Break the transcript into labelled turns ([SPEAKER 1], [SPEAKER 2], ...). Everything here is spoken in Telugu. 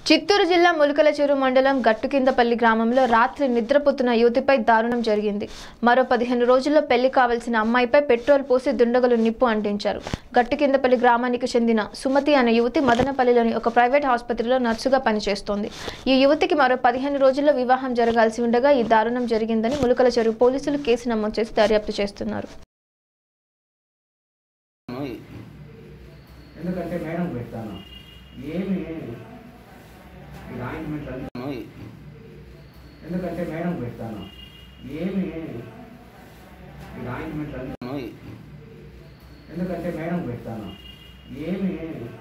[SPEAKER 1] చిత్తూరు జిల్లా ములకల చెరువు మండలం గట్టుకిందపల్లి గ్రామంలో రాత్రి నిద్రపోతున్న యువతిపై దారుణం జరిగింది మరో పదిహేను రోజుల్లో పెళ్లి కావాల్సిన అమ్మాయిపై పెట్రోల్ పోసి దుండగులు నిప్పు అంటించారు గట్టుకిందపల్లి గ్రామానికి చెందిన సుమతి అనే యువతి మదనపల్లిలోని ఒక ప్రైవేట్ ఆసుపత్రిలో నర్సుగా పనిచేస్తోంది ఈ యువతికి మరో పదిహేను రోజుల్లో వివాహం జరగాల్సి ఉండగా ఈ దారుణం జరిగిందని ములకల చెరువు పోలీసులు కేసు నమోదు చేసి దర్యాప్తు చేస్తున్నారు
[SPEAKER 2] ఎందుకంటే మేడం పెడతాను ఏమి ఈ ఆయింట్మెంట్ అంతా ఎందుకంటే మేడం పెడతాను ఏమి ఈ ఆయింట్మెంట్ అంతా ఎందుకంటే మేడం పెడతాను ఏమి